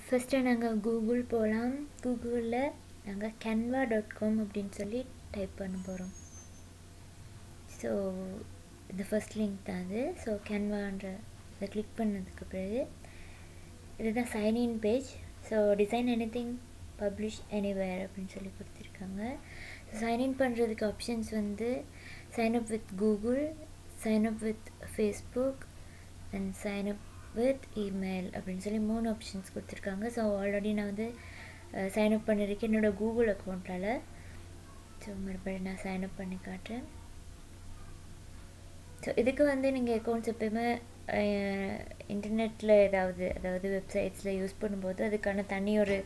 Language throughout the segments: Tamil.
ஃபஸ்ட்டு நாங்கள் கூகுள் போகலாம் கூகுளில் நாங்கள் கேன்வா டாட் காம் அப்படின்னு சொல்லி டைப் பண்ண போகிறோம் ஸோ இந்த ஃபஸ்ட் லிங்க் தான் அது ஸோ கேன்வான்ற இதை கிளிக் பண்ணதுக்கு பிறகு இதுதான் sign in page so design anything publish anywhere அப்படின்னு சொல்லி கொடுத்துருக்காங்க சைன்இன் பண்ணுறதுக்கு ஆப்ஷன்ஸ் வந்து sign up with Google sign up with Facebook and sign up with email அப்படின்னு சொல்லி மூணு ஆப்ஷன்ஸ் கொடுத்துருக்காங்க ஸோ ஆல்ரெடி நான் வந்து சைன் அப் பண்ணியிருக்கேன் என்னோடய கூகுள் அக்கௌண்ட்டால் ஸோ மறுபடியும் நான் சைன் அப் பண்ணி காட்டுறேன் ஸோ இதுக்கு வந்து நீங்கள் அக்கௌண்ட்ஸ் எப்பயுமே இன்டர்நெட்டில் ஏதாவது அதாவது வெப்சைட்ஸில் யூஸ் பண்ணும்போது அதுக்கான தனி ஒரு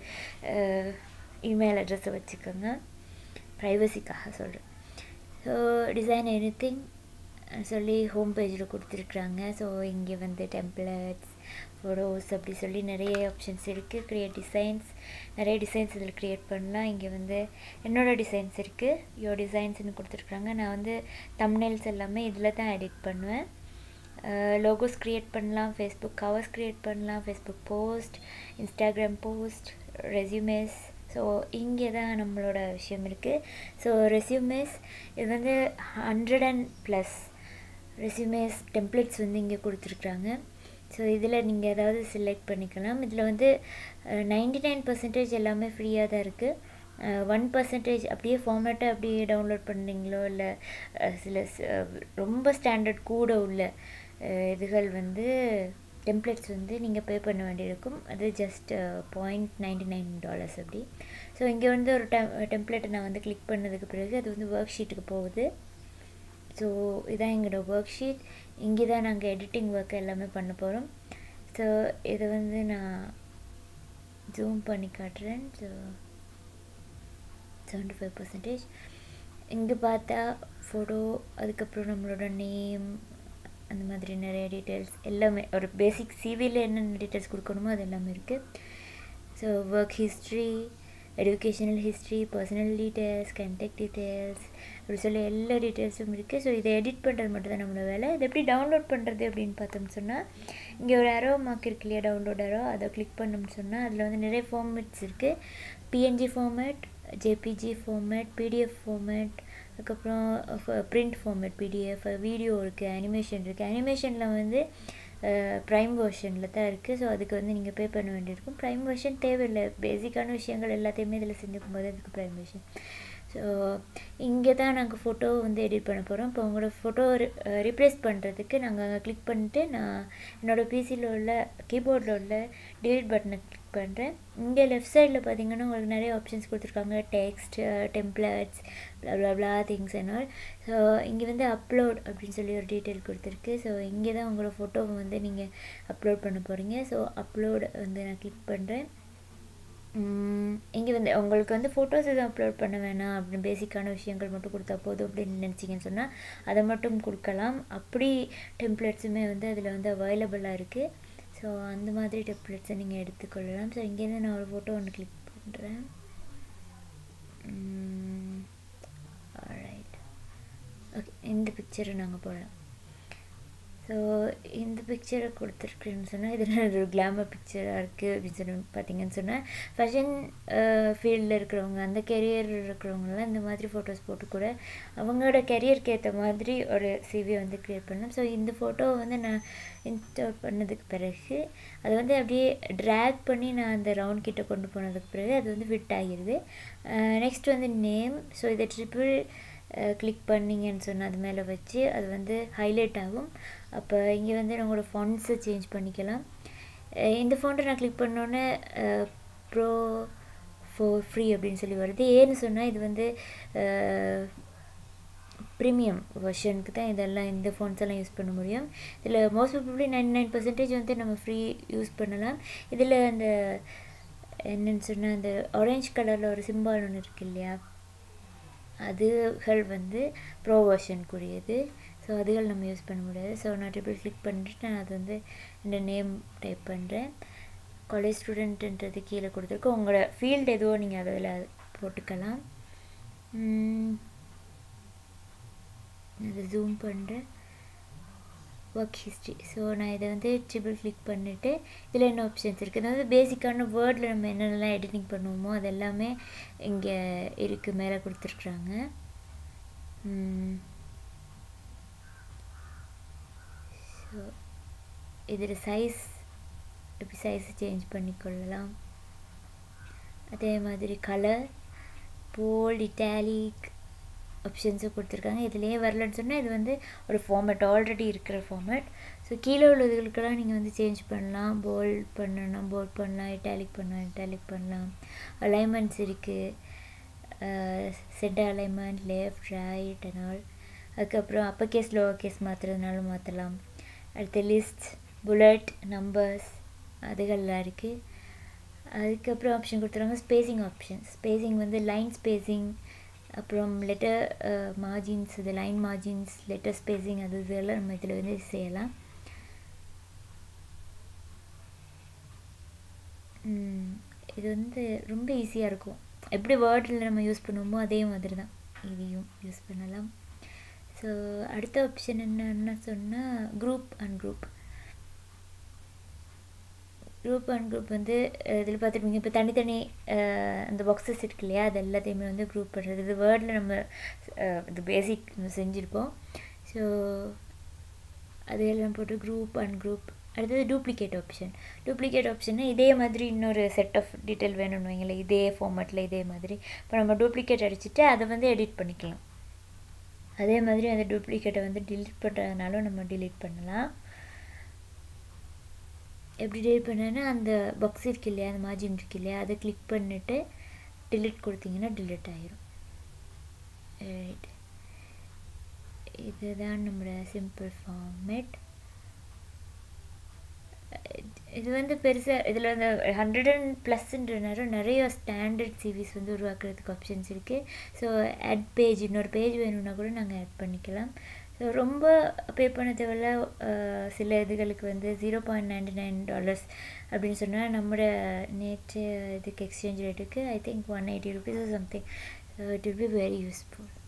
இமெயில் அட்ரஸை வச்சுக்கோங்க ப்ரைவசிக்காக சொல்கிறேன் ஸோ டிசைன் எனி திங் சொல்லி ஹோம் பேஜில் கொடுத்துருக்குறாங்க ஸோ இங்கே வந்து டெம்ப்ளேட்ஸ் ஃபோட்டோஸ் அப்படி சொல்லி நிறைய ஆப்ஷன்ஸ் இருக்குது க்ரியேட் டிசைன்ஸ் நிறைய டிசைன்ஸ் இதில் க்ரியேட் பண்ணலாம் இங்கே வந்து என்னோடய டிசைன்ஸ் இருக்குது யோ டிசைன்ஸ்னு கொடுத்துருக்குறாங்க நான் வந்து தம்னைல்ஸ் எல்லாமே இதில் தான் எடிட் பண்ணுவேன் லோகோஸ் க்ரியேட் பண்ணலாம் ஃபேஸ்புக் கவர்ஸ் க்ரியேட் பண்ணலாம் Facebook post Instagram post resumes so இங்கே தான் நம்மளோட விஷயம் இருக்குது ஸோ ரெஸ்யூமேஸ் இது வந்து hundred and plus resumes templates வந்து இங்கே கொடுத்துருக்குறாங்க ஸோ இதில் நீங்கள் ஏதாவது செலக்ட் பண்ணிக்கலாம் இதில் வந்து நைன்டி நைன் பர்சன்டேஜ் எல்லாமே ஃப்ரீயாக தான் இருக்குது ஒன் பர்சன்டேஜ் அப்படியே ஃபார்மேட்டை அப்படியே டவுன்லோட் பண்ணுறீங்களோ இல்லை சில ரொம்ப ஸ்டாண்டர்ட் கூட உள்ள இதுகள் வந்து டெம்ப்ளேட்ஸ் வந்து நீங்கள் பே பண்ண வேண்டியிருக்கும் அது just point ninety nine dollars அப்படி ஸோ இங்கே வந்து ஒரு டெம் டெம்ப்ளேட்டை நான் வந்து கிளிக் பண்ணதுக்கு பிறகு அது வந்து ஒர்க் ஷீட்டுக்கு போகுது ஸோ இதான் எங்களோட ஒர்க் ஷீட் இங்கே தான் நாங்கள் எடிட்டிங் ஒர்க் எல்லாமே பண்ண போகிறோம் ஸோ இதை வந்து நான் ஜூம் பண்ணி காட்டுறேன் ஸோ செவன்டி ஃபைவ் பர்சன்டேஜ் இங்கே பார்த்தா ஃபோட்டோ அதுக்கப்புறம் நம்மளோட நேம் அந்த மாதிரி நிறைய டீட்டெயில்ஸ் எல்லாமே ஒரு பேசிக் சிவியில் என்னென்ன டீட்டெயில்ஸ் கொடுக்கணுமோ அது எல்லாமே இருக்குது so work history educational history personal details contact details அப்படி சொல்லி எல்லா டீட்டெயில்ஸும் இருக்குது ஸோ இதை எடிட் பண்ணுறது மட்டும் தான் நம்மளோட வேலை இதை எப்படி டவுன்லோட் பண்ணுறது அப்படின்னு பார்த்தோம்னு சொன்னால் இங்கே ஒரு அரோ மார்க் இருக்கு இல்லையா டவுன்லோட் அரோ அதை கிளிக் பண்ணோம்னு சொன்னால் அதில் வந்து நிறைய ஃபார்மேட்ஸ் இருக்குது PNG format JPG format PDF format அதுக்கப்புறம் பிரிண்ட் ஃபார்மேட் பிடிஎஃப் வீடியோ இருக்குது அனிமேஷன் இருக்குது அனிமேஷனில் வந்து ப்ரைம் வெர்ஷனில் தான் இருக்குது ஸோ அதுக்கு வந்து நீங்கள் பே பண்ண வேண்டியிருக்கும் ப்ரைம் வெர்ஷன் தேவையில்லை பேசிக்கான விஷயங்கள் எல்லாத்தையுமே இதில் செஞ்சுக்கும் போது அதுக்கு ப்ரைம் வெர்ஷன் ஸோ இங்கே தான் நாங்கள் ஃபோட்டோ வந்து எடிட் பண்ண போகிறோம் இப்போ உங்களோட ஃபோட்டோ ரீப்ளேஸ் பண்ணுறதுக்கு நாங்கள் அங்கே கிளிக் பண்ணிட்டு நான் என்னோடய பிசியில் உள்ள கீபோர்டில் உள்ள டிலீட் பட்டனை கிளிக் பண்ணுறேன் இங்கே லெஃப்ட் சைடில் பார்த்தீங்கன்னா உங்களுக்கு நிறைய ஆப்ஷன்ஸ் கொடுத்துருக்காங்க டெக்ஸ்ட் டெம்ப்ளேட்ஸ் ப்ளா திங்ஸ் என்ன ஸோ இங்கே வந்து அப்லோட் அப்படின்னு சொல்லி ஒரு டீட்டெயில் கொடுத்துருக்கு ஸோ இங்கே தான் உங்களோட ஃபோட்டோவை வந்து நீங்கள் அப்லோட் பண்ண போகிறீங்க ஸோ அப்லோட் வந்து நான் கிளிக் பண்ணுறேன் இங்கே வந்து உங்களுக்கு வந்து ஃபோட்டோஸ் எதுவும் அப்லோட் பண்ண வேணாம் அப்படின்னு பேசிக்கான விஷயங்கள் மட்டும் கொடுத்தா போதும் அப்படின்னு நினச்சிங்கன்னு சொன்னால் அதை மட்டும் கொடுக்கலாம் அப்படி டெம்ப்ளேட்ஸுமே வந்து அதில் வந்து அவைலபிளாக இருக்குது ஸோ அந்த மாதிரி டெம்ப்ளேட்ஸை நீங்கள் எடுத்துக்கொள்ளலாம் ஸோ இங்கேருந்து நான் ஒரு ஃபோட்டோ ஒன்று கிளிக் பண்ணுறேன் ரைட் ஓகே இந்த பிக்சரை நாங்கள் போடலாம் ஸோ இந்த பிக்சரை கொடுத்துருக்குன்னு சொன்னால் இது ஒரு கிளாமர் பிக்சராக இருக்குது அப்படின்னு சொல்லி பார்த்தீங்கன்னு சொன்னால் ஃபேஷன் ஃபீல்டில் இருக்கிறவங்க அந்த கெரியர் இருக்கிறவங்களாம் இந்த மாதிரி ஃபோட்டோஸ் போட்டு கூட அவங்களோட கெரியருக்கு ஏற்ற மாதிரி ஒரு சிவியை வந்து க்ரியேட் பண்ணலாம் ஸோ இந்த ஃபோட்டோவை வந்து நான் இன்ஸ்டால் பண்ணதுக்கு பிறகு அதை வந்து அப்படியே ட்ராக் பண்ணி நான் அந்த ரவுண்ட் கிட்ட கொண்டு போனதுக்கு பிறகு அது வந்து ஃபிட் ஆகிடுது நெக்ஸ்ட் வந்து நேம் ஸோ இதை ட்ரிபிள் கிளிக் பண்ணிங்கன்னு சொன்னால் அது மேலே வச்சு அது வந்து ஹைலைட் ஆகும் அப்போ இங்கே வந்து நம்மளோட ஃபாண்ட்ஸை சேஞ்ச் பண்ணிக்கலாம் இந்த ஃபோன்ட்டை நான் கிளிக் பண்ணோன்னே ப்ரோ ஃபோர் ஃப்ரீ அப்படின்னு சொல்லி வருது ஏன்னு சொன்னால் இது வந்து ப்ரீமியம் வெர்ஷனுக்கு தான் இதெல்லாம் இந்த ஃபோன்ஸ் எல்லாம் யூஸ் பண்ண முடியும் இதில் most probably ninety nine percentage வந்து நம்ம ஃப்ரீ யூஸ் பண்ணலாம் இதில் அந்த என்னன்னு சொன்னால் அந்த ஆரஞ்ச் கலரில் ஒரு சிம்பால் ஒன்று இருக்கு இல்லையா அதுகள் வந்து ப்ரோ வெர்ஷனுக்குரியது ஸோ அதுகள் நம்ம யூஸ் பண்ண முடியாது ஸோ நான் ட்ரிபிள் கிளிக் பண்ணிட்டு நான் அது வந்து இந்த நேம் டைப் பண்ணுறேன் காலேஜ் ஸ்டூடெண்ட்டுன்றது கீழே கொடுத்துருக்கு உங்களோட ஃபீல்டு எதுவோ நீங்கள் அதில் போட்டுக்கலாம் அதை ஜூம் பண்ணுறேன் ஒர்க் ஹிஸ்ட்ரி ஸோ நான் இதை வந்து ட்ரிபிள் கிளிக் பண்ணிவிட்டு இதில் என்ன ஆப்ஷன்ஸ் இருக்குது அதாவது பேசிக்கான வேர்டில் நம்ம என்னென்னலாம் எடிட்டிங் பண்ணுவோமோ அது எல்லாமே இங்கே இருக்குது மேலே கொடுத்துருக்குறாங்க ஸோ இதில் சைஸ் எப்படி சைஸ் சேஞ்ச் பண்ணிக்கொள்ளலாம் அதே மாதிரி கலர் போல்ட் இட்டாலிக் ஆப்ஷன்ஸும் கொடுத்துருக்காங்க இதுலேயே வரலன்னு சொன்னால் இது வந்து ஒரு ஃபார்மேட் ஆல்ரெடி இருக்கிற ஃபார்மேட் ஸோ கீழே உள்ளதுகளுக்கெல்லாம் நீங்கள் வந்து சேஞ்ச் பண்ணலாம் போல்ட் பண்ணணும் போல்ட் பண்ணலாம் இட்டாலிக் பண்ணலாம் இட்டாலிக் பண்ணலாம் அலைன்மெண்ட்ஸ் இருக்குது set alignment left right and all அதுக்கப்புறம் அப்பர் கேஸ் லோவர் கேஸ் மாற்றுறதுனாலும் மாற்றலாம் அடுத்து லிஸ்ட் புல்லட் நம்பர்ஸ் அதுகள்லாம் இருக்குது அதுக்கப்புறம் ஆப்ஷன் கொடுத்துருவாங்க ஸ்பேசிங் ஆப்ஷன் ஸ்பேசிங் வந்து லைன் ஸ்பேசிங் அப்புறம் லெட்டர் மார்ஜின்ஸ் இது லைன் மார்ஜின்ஸ் லெட்டர் ஸ்பேசிங் அது இதெல்லாம் நம்ம இதில் வந்து செய்யலாம் இது வந்து ரொம்ப ஈஸியாக இருக்கும் எப்படி வேர்டில் நம்ம யூஸ் பண்ணுவோமோ அதே மாதிரி தான் இதையும் யூஸ் பண்ணலாம் ஸோ அடுத்த ஆப்ஷன் என்னன்னு சொன்னால் group and group group and group வந்து இதில் பார்த்துருப்பீங்க இப்போ தனித்தனி அந்த பாக்ஸஸ் இருக்கு இல்லையா அது எல்லாத்தையுமே வந்து குரூப் பண்ணுறது இது வேர்டில் நம்ம இது பேசிக் செஞ்சுருப்போம் ஸோ அதையெல்லாம் போட்டு குரூப் அண்ட் குரூப் அடுத்தது டூப்ளிகேட் ஆப்ஷன் டூப்ளிகேட் ஆப்ஷன்னா இதே மாதிரி இன்னொரு செட் ஆஃப் டீட்டெயில் வேணும்னு வைங்களேன் இதே ஃபார்மேட்டில் இதே மாதிரி இப்போ நம்ம டூப்ளிகேட் அடிச்சுட்டு அதை வந்து எடிட் பண்ணிக்கலாம் அதே மாதிரி அந்த டூப்ளிகேட்டை வந்து டிலீட் பண்ணுறதுனாலும் நம்ம டிலீட் பண்ணலாம் எப்படி டெலிட் பண்ணேன்னா அந்த பாக்ஸ் இருக்கு இல்லையா அந்த மார்ஜின் இருக்கு இல்லையா அதை கிளிக் பண்ணிவிட்டு டிலீட் கொடுத்தீங்கன்னா டிலீட் ஆயிரும் ரைட் இதுதான் நம்மளோட சிம்பிள் ஃபார்மேட் இது வந்து பெருசாக இதில் அந்த ஹண்ட்ரட் அண்ட் ப்ளஸ்ன்ற நேரம் நிறைய ஸ்டாண்டர்ட் சிவிஸ் வந்து உருவாக்குறதுக்கு ஆப்ஷன்ஸ் இருக்குது ஸோ ஆட் பேஜ் இன்னொரு பேஜ் வேணும்னா கூட நாங்கள் ஆட் பண்ணிக்கலாம் ஸோ ரொம்ப பே பண்ண தேவையில்ல சில இதுகளுக்கு வந்து zero point ninety nine dollars அப்படின்னு சொன்னால் நம்மளோட நேற்று இதுக்கு எக்ஸ்சேஞ்ச் ரேட்டுக்கு I think one eighty rupees something so it will be very useful